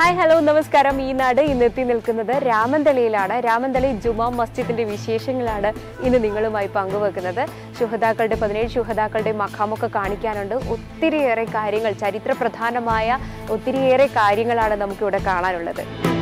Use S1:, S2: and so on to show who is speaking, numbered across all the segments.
S1: hi hello നമസ്കാരം ഈ നാട് ഇന്ന് എത്തി നിൽക്കുന്നത് രാമന്തളിയിലാണ് രാമന്തളി ജുമാ മസ്ജിദിന്റെ വിശേഷങ്ങളാണ് ഇന്ന് നിങ്ങളുമായി പങ്കുവെക്കുന്നത് ശുഹതാക്കളുടെ പതിനേഴ് ശുഹതാക്കളുടെ മഖാമൊക്കെ കാണിക്കാനുണ്ട് ഒത്തിരിയേറെ കാര്യങ്ങൾ ചരിത്ര പ്രധാനമായ ഒത്തിരിയേറെ കാര്യങ്ങളാണ് നമുക്കിവിടെ കാണാനുള്ളത്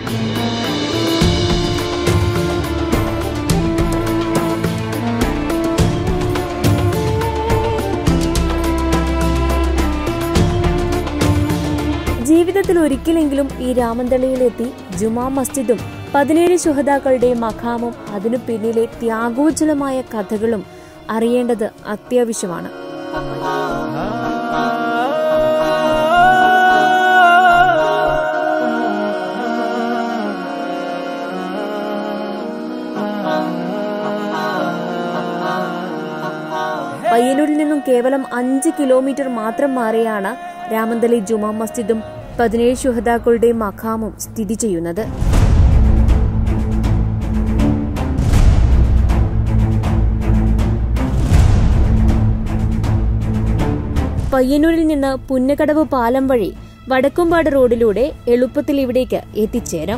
S2: ജീവിതത്തിൽ ഒരിക്കലെങ്കിലും ഈ രാമന്തളിയിലെത്തി ജുമാ മസ്ജിദും പതിനേഴ് ശുഹതാക്കളുടെ മഖാമും അതിനു പിന്നിലെ ത്യാഗോജ്വലമായ കഥകളും അറിയേണ്ടത് അത്യാവശ്യമാണ് പയ്യന്നൂരിൽ നിന്നും കേവലം അഞ്ച് കിലോമീറ്റർ മാത്രം മാറിയാണ് രാമന്തളി ജുമാ മസ്ജിദും പതിനേഴ് ശുഹതാക്കളുടെ മഖാമും സ്ഥിതി ചെയ്യുന്നത് പയ്യന്നൂരിൽ നിന്ന് പുന്നക്കടവ് പാലം വഴി വടക്കുംപാട് റോഡിലൂടെ എളുപ്പത്തിൽ ഇവിടേക്ക് എത്തിച്ചേരാം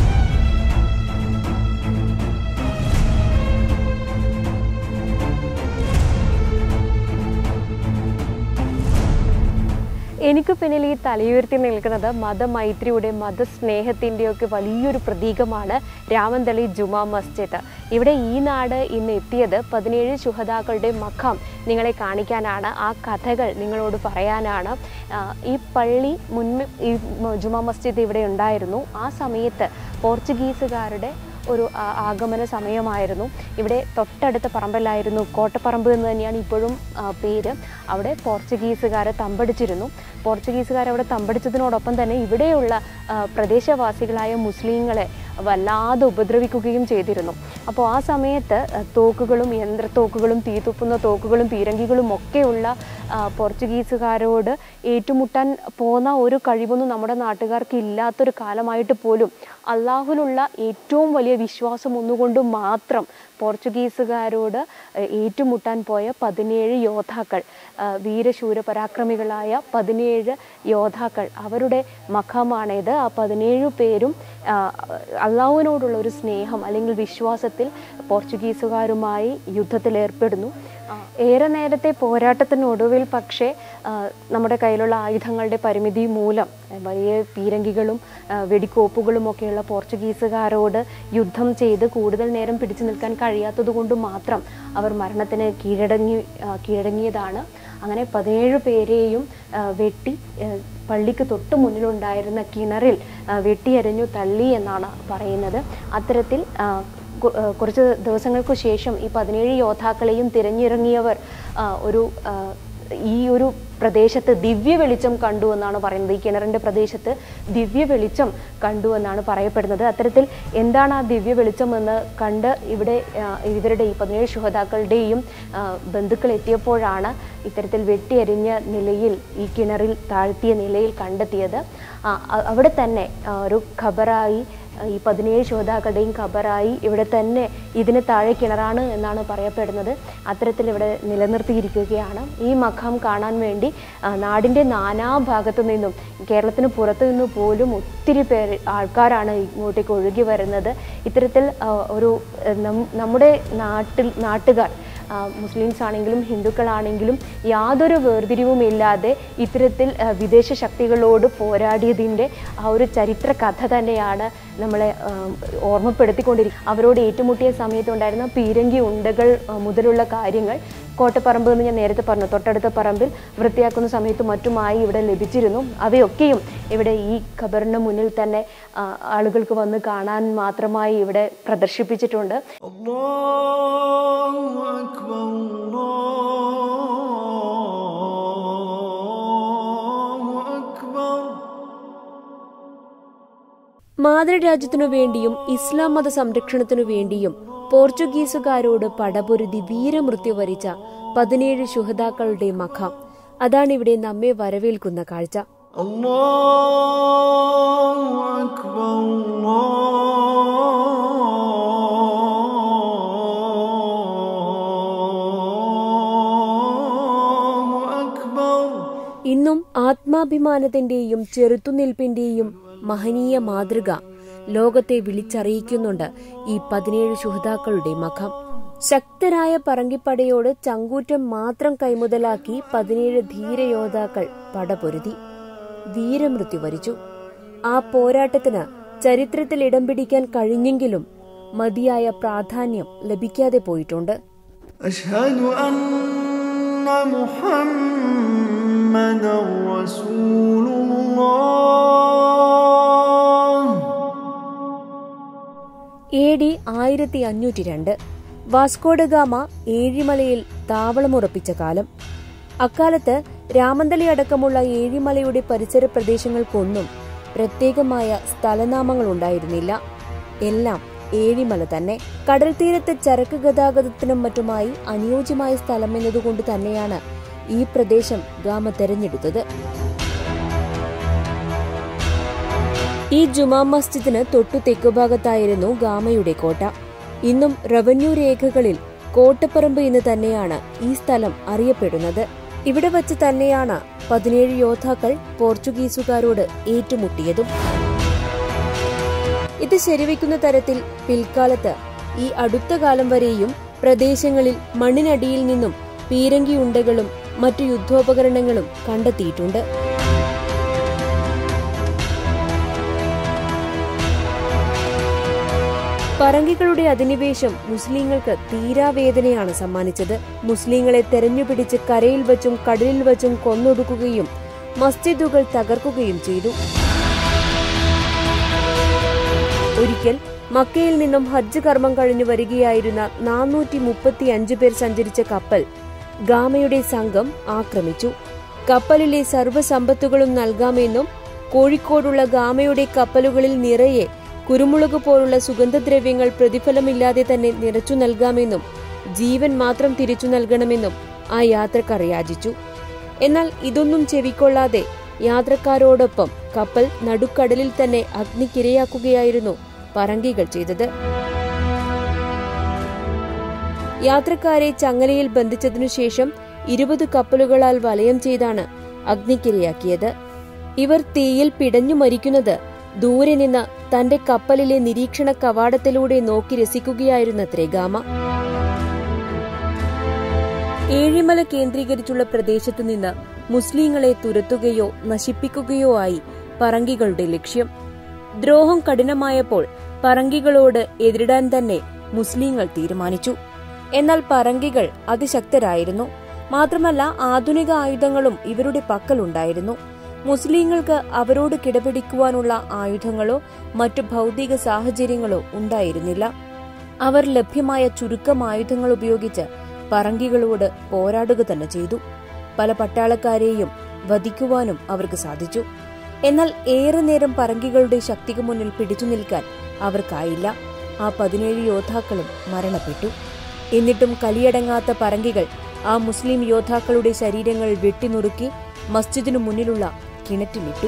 S1: എനിക്ക് പിന്നിൽ ഈ തലയുയർത്തി നിൽക്കുന്നത് മതമൈത്രിയുടെ മതസ്നേഹത്തിൻ്റെയൊക്കെ വലിയൊരു പ്രതീകമാണ് രാമന്തളി ജുമാ മസ്ജിദ് ഇവിടെ ഈ നാട് ഇന്ന് എത്തിയത് പതിനേഴ് ശുഹതാക്കളുടെ മഖം നിങ്ങളെ കാണിക്കാനാണ് ആ കഥകൾ നിങ്ങളോട് പറയാനാണ് ആ, ഈ പള്ളി മുൻപ് ഈ മ- ജുമാ മസ്ജിദ് ഇവിടെ ഉണ്ടായിരുന്നു ആ സമയത്ത് പോർച്ചുഗീസുകാരുടെ ഒരു ആ, ആഗമന സമയമായിരുന്നു ഇവിടെ തൊട്ടടുത്ത പറമ്പിലായിരുന്നു കോട്ടപ്പറമ്പ് എന്ന് തന്നെയാണ് ഇപ്പോഴും ആ, പേര് അവിടെ പോർച്ചുഗീസുകാരെ തമ്പടിച്ചിരുന്നു പോർച്ചുഗീസുകാർ അവിടെ തമ്പടിച്ചതിനോടൊപ്പം തന്നെ ഇവിടെയുള്ള ആ, പ്രദേശവാസികളായ മുസ്ലിങ്ങളെ വല്ലാതെ ഉപദ്രവിക്കുകയും ചെയ്തിരുന്നു അപ്പോൾ ആ സമയത്ത് ആ, തോക്കുകളും യന്ത്രത്തോക്കുകളും തീതുപ്പുന്ന തോക്കുകളും പീരങ്കികളും ഒക്കെയുള്ള ആ, പോർച്ചുഗീസുകാരോട് ഏറ്റുമുട്ടാൻ പോന്ന ഒരു കഴിവൊന്നും നമ്മുടെ നാട്ടുകാർക്ക് ഇല്ലാത്തൊരു കാലമായിട്ട് പോലും അള്ളാഹുലുള്ള ഏറ്റവും വലിയ വിശ്വാസം ഒന്നുകൊണ്ട് മാത്രം പോർച്ചുഗീസുകാരോട് ഏഹ്, ഏറ്റുമുട്ടാൻ പോയ പതിനേഴ് യോദ്ധാക്കൾ ആ, വീരശൂര പരാക്രമികളായ പതിനേഴ് യോദ്ധാക്കൾ അവരുടെ മഖമാണിത് ആ പതിനേഴ് പേരും ആ, അള്ളാഹുവിനോടുള്ള ഒരു സ്നേഹം അല്ലെങ്കിൽ വിശ്വാസത്തിൽ പോർച്ചുഗീസുകാരുമായി യുദ്ധത്തിൽ ഏർപ്പെടുന്നു ആ, ഏറെ നേരത്തെ പോരാട്ടത്തിനൊടുവിൽ പക്ഷേ ആ, നമ്മുടെ കയ്യിലുള്ള ആയുധങ്ങളുടെ പരിമിതി മൂലം ആ, വലിയ പീരങ്കികളും ആ, വെടിക്കോപ്പുകളും ഒക്കെയുള്ള പോർച്ചുഗീസുകാരോട് യുദ്ധം ചെയ്ത് കൂടുതൽ നേരം പിടിച്ചു നിൽക്കാൻ കഴിയാത്തത് കൊണ്ട് മാത്രം അവർ മരണത്തിന് കീഴടങ്ങി ആ, കീഴടങ്ങിയതാണ് അങ്ങനെ പതിനേഴ് പേരെയും ആ, വെട്ടി ആ, പള്ളിക്ക് തൊട്ട് മുന്നിലുണ്ടായിരുന്ന കിണറിൽ ആ, വെട്ടിയരിഞ്ഞു തള്ളി എന്നാണ് പറയുന്നത് അത്തരത്തിൽ ആ, കു- ആ, കുറച്ച് ദിവസങ്ങൾക്ക് ശേഷം ഈ പതിനേഴ് യോദ്ധാക്കളെയും തിരഞ്ഞിറങ്ങിയവർ ആ, ഒരു ആ, ഈ ഒരു പ്രദേശത്ത് ദിവ്യ വെളിച്ചം കണ്ടു എന്നാണ് പറയുന്നത് ഈ കിണറിൻ്റെ പ്രദേശത്ത് ദിവ്യ വെളിച്ചം കണ്ടു എന്നാണ് പറയപ്പെടുന്നത് അത്തരത്തിൽ എന്താണ് ആ ദിവ്യ വെളിച്ചം എന്ന് കണ്ട് ഇവിടെ ആ, ഇവരുടെ ഈ പതിനേഴ് ശുഹതാക്കളുടെയും ആ, ബന്ധുക്കൾ എത്തിയപ്പോഴാണ് ഇത്തരത്തിൽ വെട്ടിയരിഞ്ഞ നിലയിൽ ഈ കിണറിൽ താഴ്ത്തിയ നിലയിൽ കണ്ടെത്തിയത് ആ, അ- അവിടെ തന്നെ ആ, ഒരു ഖബറായി ആ, ഈ പതിനേഴ് ശോതാക്കളുടെയും ഖബറായി ഇവിടെ തന്നെ ഇതിന് താഴെ കിണറാണ് എന്നാണ് പറയപ്പെടുന്നത് അത്തരത്തിൽ ഇവിടെ നിലനിർത്തിയിരിക്കുകയാണ് ഈ മഖാം കാണാൻ വേണ്ടി ആ, നാടിൻ്റെ നാനാഭാഗത്തു നിന്നും കേരളത്തിന് പുറത്തു നിന്ന് പോലും ഒത്തിരി പേര് ആൾക്കാരാണ് ഇങ്ങോട്ടേക്ക് ഒഴുകി വരുന്നത് ഇത്തരത്തിൽ ആ, ഒരു ആ, നം- നമ്മുടെ നാട്ടിൽ നാട്ടുകാർ ആ, മുസ്ലിംസ് ആണെങ്കിലും ഹിന്ദുക്കളാണെങ്കിലും യാതൊരു വേർതിരിവുമില്ലാതെ ഇത്തരത്തിൽ ആ, വിദേശ ശക്തികളോട് പോരാടിയതിൻ്റെ ആ ഒരു ചരിത്ര കഥ തന്നെയാണ് നമ്മളെ ആ, ഓർമ്മപ്പെടുത്തിക്കൊണ്ടിരിക്കുന്നത് അവരോട് ഏറ്റുമുട്ടിയ സമയത്തുണ്ടായിരുന്ന പീരങ്കി ഉണ്ടകൾ ആ, മുതലുള്ള കാര്യങ്ങൾ കോട്ടപ്പറമ്പ് എന്ന് ഞാൻ നേരത്തെ പറഞ്ഞു തൊട്ടടുത്ത പറമ്പിൽ വൃത്തിയാക്കുന്ന സമയത്ത് മറ്റുമായി ഇവിടെ ലഭിച്ചിരുന്നു അവയൊക്കെയും ഇവിടെ ഈ ഖബറിന് മുന്നിൽ തന്നെ ആ, ആളുകൾക്ക് വന്ന് കാണാൻ മാത്രമായി ഇവിടെ പ്രദർശിപ്പിച്ചിട്ടുണ്ട്
S3: الله أكبر الله أكبر
S2: മാതൃരാജ്യത്തിനു വേണ്ടിയും ഇസ്ലാം മത സംരക്ഷണത്തിനു വേണ്ടിയും പോർച്ചുഗീസുകാരോട് പടപൊരുതി വീരമൃത്യു വരിച്ച പതിനേഴ് ശുഹതാക്കളുടെ മഖാം അതാണിവിടെ നമ്മെ വരവേൽക്കുന്ന കാഴ്ച
S3: الله أكبر الله أكبر
S2: ഇന്നും ആത്മാഭിമാനത്തിന്റെയും ചെറുത്തുനിൽപ്പിന്റെയും മഹനീയ മാതൃക ലോകത്തെ വിളിച്ചറിയിക്കുന്നുണ്ട് ഈ പതിനേഴ് ശുഹതാക്കളുടെ മഖം ശക്തരായ പറങ്കിപ്പടയോട് ചങ്കൂറ്റം മാത്രം കൈമുതലാക്കി പതിനേഴ് ധീരയോദ്ധാക്കൾ പടപൊരുതി വീരമൃത്യു വരിച്ചു ആ പോരാട്ടത്തിന് ചരിത്രത്തിൽ ഇടം പിടിക്കാൻ കഴിഞ്ഞെങ്കിലും മതിയായ പ്രാധാന്യം ലഭിക്കാതെ പോയിട്ടുണ്ട്
S3: أشهد أن محمدا رسول الله
S2: എ ഡി ആയിരത്തി അഞ്ഞൂറ്റി രണ്ട് വാസ്കോഡഗാമ ഏഴിമലയിൽ താവളമുറപ്പിച്ച കാലം അക്കാലത്ത് രാമന്തളി അടക്കമുള്ള ഏഴിമലയുടെ പരിസര പ്രദേശങ്ങൾക്കൊന്നും പ്രത്യേകമായ സ്ഥലനാമങ്ങൾ ഉണ്ടായിരുന്നില്ല എല്ലാം ഏഴിമല തന്നെ കടൽ തീരത്ത് ചരക്ക് ഗതാഗതത്തിനും മറ്റുമായി അനുയോജ്യമായ സ്ഥലം എന്നതുകൊണ്ട് തന്നെയാണ് ഈ പ്രദേശം ഗാമ തെരഞ്ഞെടുത്തത് ഈ ജുമാ മസ്ജിദിന് തൊട്ടു തെക്കുഭാഗത്തായിരുന്നു ഗാമയുടെ കോട്ട ഇന്നും റവന്യൂ രേഖകളിൽ കോട്ടപ്പറമ്പ് എന്ന് തന്നെയാണ് ഈ സ്ഥലം അറിയപ്പെടുന്നത് ഇവിടെ വച്ച് തന്നെയാണ് പതിനേഴ് യോദ്ധാക്കൾ പോർച്ചുഗീസുകാരോട് ഏറ്റുമുട്ടിയതും ഇത് ശരിവെക്കുന്ന തരത്തിൽ പിൽക്കാലത്ത് ഈ അടുത്ത കാലം വരെയും പ്രദേശങ്ങളിൽ മണ്ണിനടിയിൽ നിന്നും പീരങ്കി ഉണ്ടകളും മറ്റു യുദ്ധോപകരണങ്ങളും കണ്ടെത്തിയിട്ടുണ്ട് പറങ്കികളുടെ അധിനിവേശം മുസ്ലിങ്ങൾക്ക് തീരാവേദനയാണ് സമ്മാനിച്ചത് മുസ്ലിങ്ങളെ തെരഞ്ഞുപിടിച്ച് കരയിൽ വച്ചും കടലിൽ വച്ചും കൊന്നൊടുക്കുകയും മസ്ജിദുകൾ തകർക്കുകയും ചെയ്തു ഒരിക്കൽ മക്കയിൽ നിന്നും ഹജ്ജ് കർമ്മം കഴിഞ്ഞു വരികയായിരുന്ന നാനൂറ്റി മുപ്പത്തി അഞ്ചു പേർ സഞ്ചരിച്ച കപ്പൽ ഗാമയുടെ സംഘം ആക്രമിച്ചു കപ്പലിലെ സർവ്വസമ്പത്തുകളും നൽകാമെന്നും കോഴിക്കോടുള്ള ഗാമയുടെ കപ്പലുകളിൽ നിറയെ കുരുമുളക് പോലുള്ള സുഗന്ധദ്രവ്യങ്ങൾ പ്രതിഫലമില്ലാതെ തന്നെ നിറച്ചു നൽകാമെന്നും ജീവൻ മാത്രം തിരിച്ചു നൽകണമെന്നും ആ യാത്രക്കാർ യാചിച്ചു എന്നാൽ ഇതൊന്നും ചെവിക്കൊള്ളാതെ യാത്രക്കാരോടൊപ്പം കപ്പൽ നടുക്കടലിൽ തന്നെ അഗ്നിക്കിരയാക്കുകയായിരുന്നു പറങ്കികൾ ചെയ്തത് യാത്രക്കാരെ ചങ്ങലയിൽ ബന്ധിച്ചതിനു ശേഷം ഇരുപത് കപ്പലുകളാൽ വലയം ചെയ്താണ് അഗ്നിക്കിരയാക്കിയത് ഇവർ തീയിൽ പിടഞ്ഞു മരിക്കുന്നത് ദൂരെ നിന്ന് തന്റെ കപ്പലിലെ നിരീക്ഷണ കവാടത്തിലൂടെ നോക്കി രസിക്കുകയായിരുന്നത്രേ ഗാമ ഏഴിമല കേന്ദ്രീകരിച്ചുള്ള പ്രദേശത്തു നിന്ന് മുസ്ലിങ്ങളെ തുരത്തുകയോ നശിപ്പിക്കുകയോ ആയി പറങ്കികളുടെ ലക്ഷ്യം ദ്രോഹം കഠിനമായപ്പോൾ പറങ്കികളോട് എതിരിടാൻ തന്നെ മുസ്ലിങ്ങൾ തീരുമാനിച്ചു എന്നാൽ പറങ്കികൾ അതിശക്തരായിരുന്നു മാത്രമല്ല ആധുനിക ആയുധങ്ങളും ഇവരുടെ പക്കലുണ്ടായിരുന്നു മുസ്ലിങ്ങൾക്ക് അവരോട് കിടപിടിക്കുവാനുള്ള ആയുധങ്ങളോ മറ്റു ഭൗതിക സാഹചര്യങ്ങളോ ഉണ്ടായിരുന്നില്ല അവർ ലഭ്യമായ ചുരുക്കം ആയുധങ്ങൾ ഉപയോഗിച്ച് പറങ്കികളോട് പോരാടുക തന്നെ ചെയ്തു പല പട്ടാളക്കാരെയും വധിക്കുവാനും അവർക്ക് സാധിച്ചു എന്നാൽ ഏറെ നേരം പറങ്കികളുടെ ശക്തിക്ക് മുന്നിൽ പിടിച്ചു നിൽക്കാൻ അവർക്കായില്ല ആ പതിനേഴ് യോദ്ധാക്കളും മരണപ്പെട്ടു എന്നിട്ടും കലിയടങ്ങാത്ത പറങ്കികൾ ആ മുസ്ലിം യോദ്ധാക്കളുടെ ശരീരങ്ങൾ വെട്ടിനുറുക്കി മസ്ജിദിനു മുന്നിലുള്ള കിണറ്റിലിട്ടു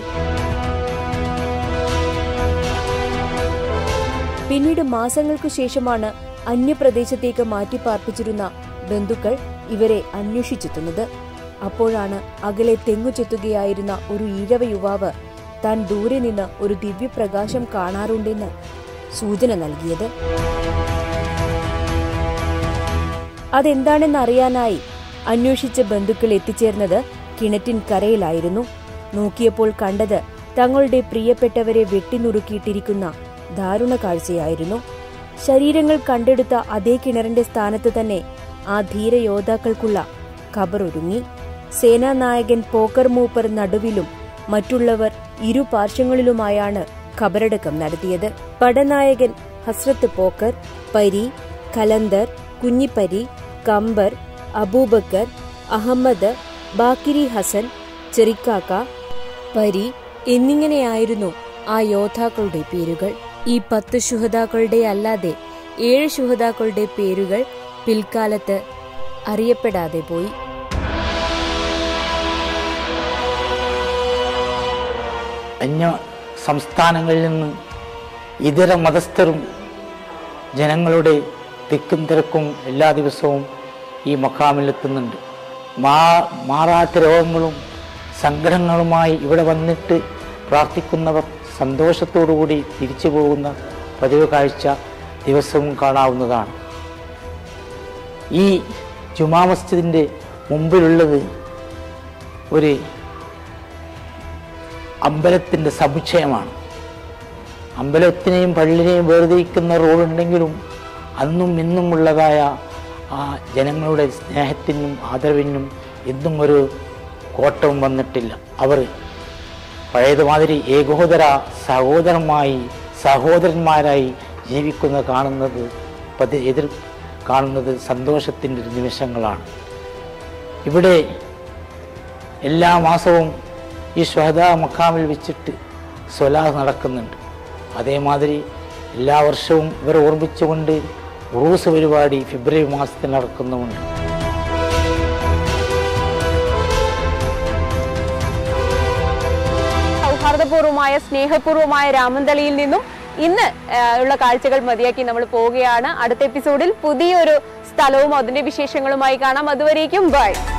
S2: പിന്നീട് മാസങ്ങൾക്കു ശേഷമാണ് അന്യപ്രദേശത്തേക്ക് മാറ്റിപ്പാർപ്പിച്ചിരുന്ന ബന്ധുക്കൾ ഇവരെ അന്വേഷിച്ചെത്തുന്നത് അപ്പോഴാണ് അകലെ തെങ്ങു ചെത്തുകയായിരുന്ന ഒരു ഈഴവ യുവാവ് താൻ ദൂരെ നിന്ന് ഒരു ദിവ്യപ്രകാശം കാണാറുണ്ടെന്ന് സൂചന നൽകിയത് അതെന്താണെന്നറിയാനായി അന്വേഷിച്ച ബന്ധുക്കൾ എത്തിച്ചേർന്നത് കിണറ്റിൻ കരയിലായിരുന്നു നോക്കിയപ്പോൾ കണ്ടത് തങ്ങളുടെ പ്രിയപ്പെട്ടവരെ വെട്ടിനുറുക്കിയിട്ടിരിക്കുന്ന ദാരുണ കാഴ്ചയായിരുന്നു ശരീരങ്ങൾ കണ്ടെടുത്ത അതേ കിണറിന്റെ സ്ഥാനത്ത് തന്നെ ആ ധീരയോദ്ധാക്കൾക്കുള്ള ഖബറൊരുങ്ങി സേനാനായകൻ പോക്കർ മൂപ്പർ നടുവിലും മറ്റുള്ളവർ ഇരു പാർശ്വങ്ങളിലുമായാണ് ഖബറടക്കം നടത്തിയത് പടനായകൻ ഹസ്രത്ത് പോക്കർ പരി കലന്തർ കുഞ്ഞിപ്പരി കമ്പർ അബൂബക്കർ അഹമ്മദ് ബാക്കിരി ഹസൻ ചെറിക്കാക്ക പരി എന്നിങ്ങനെയായിരുന്നു ആ യോദ്ധാക്കളുടെ പേരുകൾ ഈ പത്ത് ശുഹതാക്കളുടെ അല്ലാതെ ഏഴ് ശുഹതാക്കളുടെ പേരുകൾ പിൽക്കാലത്ത് അറിയപ്പെടാതെ പോയി
S4: അന്യ സംസ്ഥാനങ്ങളിൽ നിന്ന് ഇതര മതസ്ഥരും ജനങ്ങളുടെ തിക്കും തിരക്കും എല്ലാ ദിവസവും ഈ മക്കാമിലെത്തുന്നുണ്ട് മാ മാറാത്ത രോഗങ്ങളും സങ്കടങ്ങളുമായി ഇവിടെ വന്നിട്ട് പ്രാർത്ഥിക്കുന്നവർ സന്തോഷത്തോടുകൂടി തിരിച്ചു പോകുന്ന പതിവ് കാഴ്ച ദിവസവും കാണാവുന്നതാണ് ഈ ജുമാ മസ്ജിദിൻ്റെ മുമ്പിലുള്ളത് ഒരു അമ്പലത്തിൻ്റെ സമുച്ചയമാണ് അമ്പലത്തിനെയും പള്ളിനെയും വേർതിരിക്കുന്ന റോഡുണ്ടെങ്കിലും അന്നും ഇന്നും ഉള്ളതായ ആ ജനങ്ങളുടെ സ്നേഹത്തിനും ആദരവിനും ഇന്നും ഒരു കോട്ടവും വന്നിട്ടില്ല അവർ പഴയതുമാതിരി ഏകോദര സഹോദരമായി സഹോദരന്മാരായി ജീവിക്കുന്ന കാണുന്നത് പതി എതിർ കാണുന്നത് സന്തോഷത്തിൻ്റെ ഒരു നിമിഷങ്ങളാണ് ഇവിടെ എല്ലാ മാസവും ഈ ശ്വഹദ മക്കാമിൽ വെച്ചിട്ട് സ്വലാഹ് നടക്കുന്നുണ്ട് അതേമാതിരി എല്ലാ വർഷവും ഇവർ ഓർമ്മിച്ചുകൊണ്ട് ഉറൂസ് പരിപാടി ഫെബ്രുവരി മാസത്തിൽ നടക്കുന്നുമുണ്ട്
S1: സൗഹാർദ്ദപൂർവമായ സ്നേഹപൂർവമായ രാമന്തളിയിൽ നിന്നും ഇന്ന് ആ, ഉള്ള കാഴ്ചകൾ മതിയാക്കി നമ്മൾ പോവുകയാണ് അടുത്ത എപ്പിസോഡിൽ പുതിയൊരു സ്ഥലവും അതിന്റെ വിശേഷങ്ങളുമായി കാണാം അതുവരേക്കും ബൈ